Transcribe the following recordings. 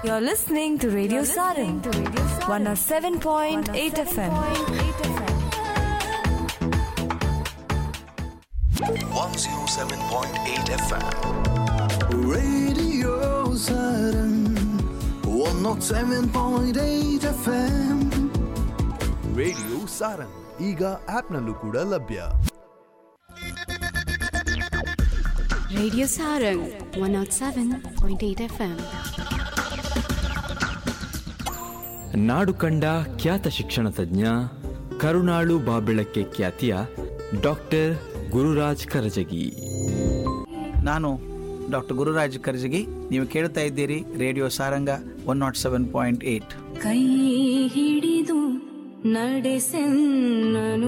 You're listening to Radio Sarin, 107.8 FM. 107.8 FM. Radio Saturn 107.8 FM radio Sarang ಈಗ ಆಪ್ನಲ್ಲೂ ಕೂಡ ಲಭ್ಯ Radio Sarang 107.8 FM. ನಾಡು ಕಂಡ ಖ್ಯಾತ ಶಿಕ್ಷಣ ತಜ್ಞ ಕರುಣಾಳು ಬಾಬೆಳಕ್ಕೆ ಖ್ಯಾತಿಯ ಡಾಕ್ಟರ್ ಗುರುರಾಜ್ ಕರಜಗಿ ನಾನು ಡಾಕ್ಟರ್ ಗುರುರಾಜ್ ಕರ್ಜಗಿ ನೀವು ಕೇಳ್ತಾ ಇದ್ದೀರಿ radio Saranga one nought seven point eight ಕೈ ಹಿಡಿದು ನಡೆಸೆನ್ನನು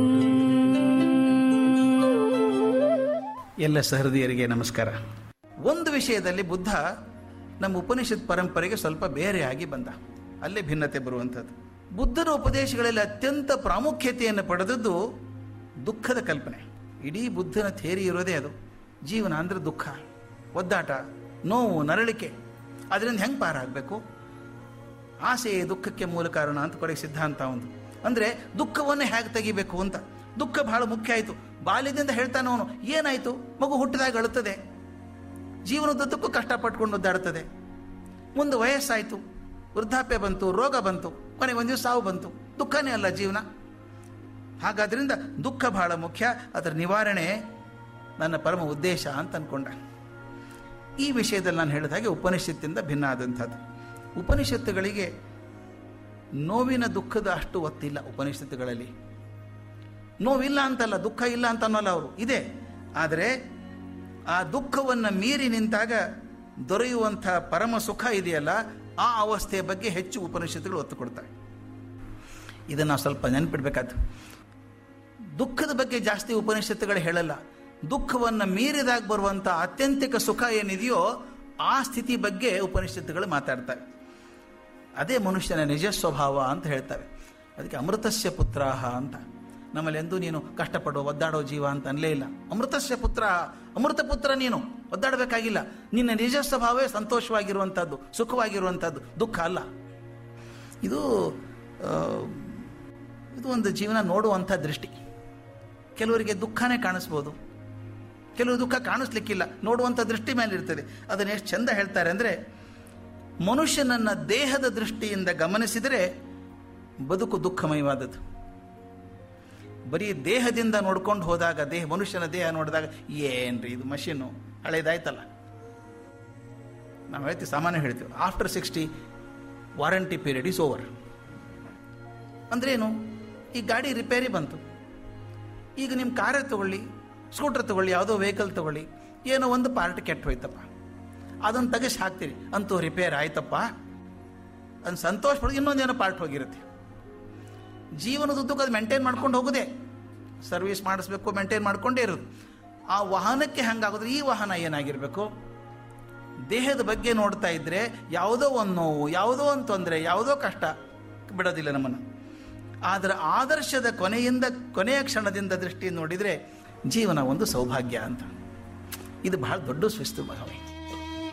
ಎಲ್ಲ ಸಹೃದಯರಿಗೆ ನಮಸ್ಕಾರ ಒಂದು ವಿಷಯದಲ್ಲಿ ಬುದ್ಧ ನಮ್ಮ ಉಪನಿಷತ್ ಪರಂಪರೆಗೆ ಸ್ವಲ್ಪ ಬೇರೆಯಾಗಿ ಬಂದ ಅಲ್ಲೇ ಭಿನ್ನತೆ ಬರುವಂಥದ್ದು ಬುದ್ಧನ ಉಪದೇಶಗಳಲ್ಲಿ ಅತ್ಯಂತ ಪ್ರಾಮುಖ್ಯತೆಯನ್ನು ಪಡೆದದ್ದು ದುಃಖದ ಕಲ್ಪನೆ ಇಡೀ ಬುದ್ಧನ ಥೇರಿ ಇರೋದೇ ಅದು ಜೀವನ ಅಂದ್ರೆ ದುಃಖ ಒದ್ದಾಟ ನೋವು ನರಳಿಕೆ ಅದರಿಂದ ಹೆಂಗೆ ಪಾರಾಗಬೇಕು ಆಸೆಯೇ ದುಃಖಕ್ಕೆ ಮೂಲ ಕಾರಣ ಅಂತ ಕೊನೆಗೆ ಸಿದ್ಧಾಂತ ಒಂದು ಅಂದರೆ ದುಃಖವನ್ನೇ ಹೇಗೆ ತೆಗಿಬೇಕು ಅಂತ ದುಃಖ ಬಹಳ ಮುಖ್ಯ ಆಯಿತು ಬಾಲ್ಯದಿಂದ ಹೇಳ್ತಾನೆ ಅವನು ಏನಾಯಿತು ಮಗು ಹುಟ್ಟಿದಾಗ ಅಳುತ್ತದೆ ಜೀವನದುದ್ದಕ್ಕೂ ಕಷ್ಟಪಟ್ಕೊಂಡು ಒದ್ದಾಡ್ತದೆ ಮುಂದೆ ವಯಸ್ಸಾಯಿತು ವೃದ್ಧಾಪ್ಯ ಬಂತು ರೋಗ ಬಂತು ಕೊನೆಗೆ ಒಂದು ದಿವಸ ಸಾವು ಬಂತು ದುಃಖನೇ ಅಲ್ಲ ಜೀವನ ಹಾಗಾದ್ರಿಂದ ದುಃಖ ಬಹಳ ಮುಖ್ಯ ಅದರ ನಿವಾರಣೆ ನನ್ನ ಪರಮ ಉದ್ದೇಶ ಅಂತ ಅನ್ಕೊಂಡ ಈ ವಿಷಯದಲ್ಲಿ ನಾನು ಹೇಳಿದ ಹಾಗೆ ಉಪನಿಷತ್ತಿಂದ ಭಿನ್ನ ಆದಂಥದ್ದು ಉಪನಿಷತ್ತುಗಳಿಗೆ ನೋವಿನ ದುಃಖದ ಅಷ್ಟು ಒತ್ತಿಲ್ಲ ಉಪನಿಷತ್ತುಗಳಲ್ಲಿ ನೋವಿಲ್ಲ ಅಂತಲ್ಲ ದುಃಖ ಇಲ್ಲ ಅಂತ ಅನ್ನೋಲ್ಲ ಅವರು ಇದೆ ಆದರೆ ಆ ದುಃಖವನ್ನು ಮೀರಿ ನಿಂತಾಗ ದೊರೆಯುವಂಥ ಪರಮ ಸುಖ ಇದೆಯಲ್ಲ ಆ ಅವಸ್ಥೆಯ ಬಗ್ಗೆ ಹೆಚ್ಚು ಉಪನಿಷತ್ತುಗಳು ಒತ್ತು ಕೊಡ್ತವೆ ಇದನ್ನು ನಾವು ಸ್ವಲ್ಪ ನೆನಪಿಡ್ಬೇಕಾದ್ದು ದುಃಖದ ಬಗ್ಗೆ ಜಾಸ್ತಿ ಉಪನಿಷತ್ತುಗಳು ಹೇಳಲ್ಲ ದುಃಖವನ್ನು ಮೀರಿದಾಗ ಬರುವಂಥ ಆತ್ಯಂತಿಕ ಸುಖ ಏನಿದೆಯೋ ಆ ಸ್ಥಿತಿ ಬಗ್ಗೆ ಉಪನಿಷತ್ತುಗಳು ಮಾತಾಡ್ತವೆ ಅದೇ ಮನುಷ್ಯನ ನಿಜ ಸ್ವಭಾವ ಅಂತ ಹೇಳ್ತವೆ ಅದಕ್ಕೆ ಅಮೃತಸ್ಯ ಪುತ್ರಾಹ ಅಂತ ನಮ್ಮಲ್ಲಿ ಎಂದೂ ನೀನು ಕಷ್ಟಪಡೋ ಒದ್ದಾಡೋ ಜೀವ ಅಂತ ಅನ್ಲೇ ಇಲ್ಲ ಅಮೃತಸ್ಯ ಪುತ್ರ ಅಮೃತ ಪುತ್ರ ನೀನು ಒದ್ದಾಡಬೇಕಾಗಿಲ್ಲ ನಿನ್ನ ನಿಜ ಸ್ವಭಾವವೇ ಸಂತೋಷವಾಗಿರುವಂಥದ್ದು ಸುಖವಾಗಿರುವಂಥದ್ದು ದುಃಖ ಅಲ್ಲ ಇದು ಆ, ಇದು ಒಂದು ಜೀವನ ನೋಡುವಂಥ ದೃಷ್ಟಿ ಕೆಲವರಿಗೆ ದುಃಖನೇ ಕಾಣಿಸ್ಬೋದು ಕೆಲವು ದುಃಖ ಕಾಣಿಸ್ಲಿಕ್ಕಿಲ್ಲ ನೋಡುವಂಥ ದೃಷ್ಟಿ ಮೇಲೆ ಇರ್ತದೆ ಅದನ್ನು ಎಷ್ಟು ಚಂದ ಹೇಳ್ತಾರೆ ಅಂದರೆ ಮನುಷ್ಯನನ್ನ ದೇಹದ ದೃಷ್ಟಿಯಿಂದ ಗಮನಿಸಿದರೆ ಬದುಕು ದುಃಖಮಯವಾದದ್ದು ಬರೀ ದೇಹದಿಂದ ನೋಡ್ಕೊಂಡು ಹೋದಾಗ ದೇಹ ಮನುಷ್ಯನ ದೇಹ ನೋಡಿದಾಗ ಏನ್ರಿ ಇದು ಮಷೀನು ಹಳೇದಾಯ್ತಲ್ಲ ನಾವು ಹೇಳ್ತೀವಿ ಸಾಮಾನ್ಯ ಹೇಳ್ತೀವಿ after sixty warranty period is over ಅಂದ್ರೇನು ಈ ಗಾಡಿ ರಿಪೇರಿ ಬಂತು ಈಗ ನಿಮ್ಮ ಕಾರೇ ತಗೊಳ್ಳಿ ಸ್ಕೂಟರ್ ತಗೊಳ್ಳಿ ಯಾವುದೋ ವೆಹಿಕಲ್ ತಗೊಳ್ಳಿ ಏನೋ ಒಂದು ಪಾರ್ಟ್ ಕೆಟ್ಟು ಹೋಯ್ತಪ್ಪ ಅದನ್ನು ತೆಗೆಸಿ ಹಾಕ್ತೀರಿ ಅಂತೂ ರಿಪೇರ್ ಆಯ್ತಪ್ಪ ಅದನ್ನು ಸಂತೋಷ ಪಡೋದು ಇನ್ನೊಂದೇನೋ ಪಾರ್ಟ್ ಹೋಗಿರುತ್ತೆ ಜೀವನದುದ್ದಕ್ಕೂ ಅದು ಮೇಂಟೈನ್ ಮಾಡ್ಕೊಂಡು ಹೋಗೋದೇ ಸರ್ವಿಸ್ ಮಾಡಿಸ್ಬೇಕು ಮೇಂಟೈನ್ ಮಾಡ್ಕೊಂಡೇ ಇರೋದು ಆ ವಾಹನಕ್ಕೆ ಹಂಗಾಗೋದ್ರೆ ಈ ವಾಹನ ಏನಾಗಿರಬೇಕು ದೇಹದ ಬಗ್ಗೆ ನೋಡ್ತಾ ಇದ್ರೆ ಯಾವುದೋ ಒಂದು ನೋವು ಯಾವುದೋ ಒಂದು ತೊಂದರೆ ಯಾವುದೋ ಕಷ್ಟ ಬಿಡೋದಿಲ್ಲ ನಮ್ಮನ್ನು ಆದರೆ ಆದರ್ಶದ ಕೊನೆಯಿಂದ ಕೊನೆಯ ಕ್ಷಣದಿಂದ ದೃಷ್ಟಿ ನೋಡಿದರೆ ಜೀವನ ಒಂದು ಸೌಭಾಗ್ಯ ಅಂತ ಇದು ಬಹಳ ದೊಡ್ಡ ಶಿಸ್ತು ಭಾವ